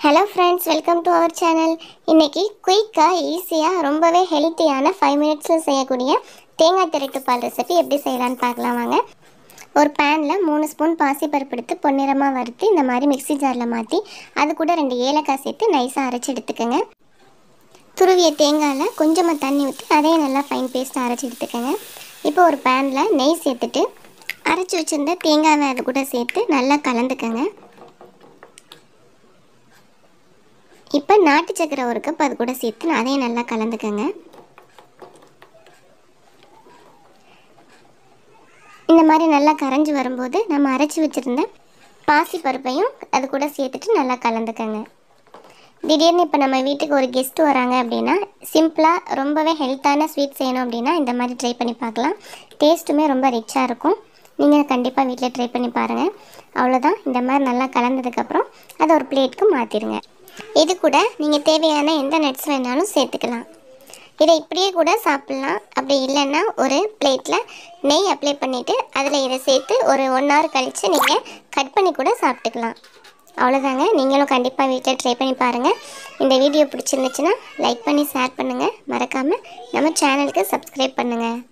hello friends welcome to our channel இன்னைக்கு குயிக்காக ஈஸியாக ரொம்பவே ஹெல்த்தியான ஃபைவ் மினிட்ஸில் செய்யக்கூடிய தேங்காய் திரட்டு பால் ரெசிபி எப்படி செய்யலான்னு பார்க்கலாம் வாங்க ஒரு பேனில் மூணு ஸ்பூன் பாசிப்பருப்பு எடுத்து பொன்னிறமாக வறுத்து இந்த மாதிரி மிக்ஸி ஜாரில் மாற்றி அது கூட ரெண்டு ஏலக்காய் சேர்த்து நைஸாக அரைச்சி எடுத்துக்கோங்க துருவிய தேங்காயில் கொஞ்சமாக தண்ணி ஊற்றி அதையும் நல்லா ஃபைன் பேஸ்ட்டாக அரைச்சி எடுத்துக்கோங்க இப்போ ஒரு பேனில் நெய் சேர்த்துட்டு அரைச்சி வச்சுருந்த தேங்காவை அது கூட சேர்த்து நல்லா கலந்துக்கங்க இப்போ நாட்டு சக்கரை ஒரு கப் அது கூட சேர்த்து அதையும் நல்லா கலந்துக்கங்க இந்த மாதிரி நல்லா கரைஞ்சி வரும்போது நம்ம அரைச்சி வச்சுருந்த பாசி பருப்பையும் அது கூட சேர்த்துட்டு நல்லா கலந்துக்கங்க திடீர்னு இப்போ நம்ம வீட்டுக்கு ஒரு கெஸ்ட் வராங்க அப்படின்னா சிம்பிளாக ரொம்பவே ஹெல்த்தான ஸ்வீட் செய்யணும் அப்படின்னா இந்த மாதிரி ட்ரை பண்ணி பார்க்கலாம் டேஸ்ட்டுமே ரொம்ப ரிச்சாக இருக்கும் நீங்கள் கண்டிப்பாக வீட்டில் ட்ரை பண்ணி பாருங்கள் அவ்வளோதான் இந்த மாதிரி நல்லா கலந்ததுக்கப்புறம் அதை ஒரு பிளேட்டுக்கு மாற்றிடுங்க இது கூட நீங்கள் தேவையான எந்த நட்ஸ் வேணாலும் சேர்த்துக்கலாம் இதை இப்படியே கூட சாப்பிட்லாம் அப்படி இல்லைன்னா ஒரு பிளேட்டில் நெய் அப்ளை பண்ணிவிட்டு அதில் இதை சேர்த்து ஒரு ஒன் ஹவர் கழித்து நீங்கள் கட் பண்ணி கூட சாப்பிட்டுக்கலாம் அவ்வளோதாங்க நீங்களும் கண்டிப்பாக வீட்டில் ட்ரை பண்ணி பாருங்கள் இந்த வீடியோ பிடிச்சிருந்துச்சுன்னா லைக் பண்ணி ஷேர் பண்ணுங்கள் மறக்காமல் நம்ம சேனலுக்கு சப்ஸ்கிரைப் பண்ணுங்கள்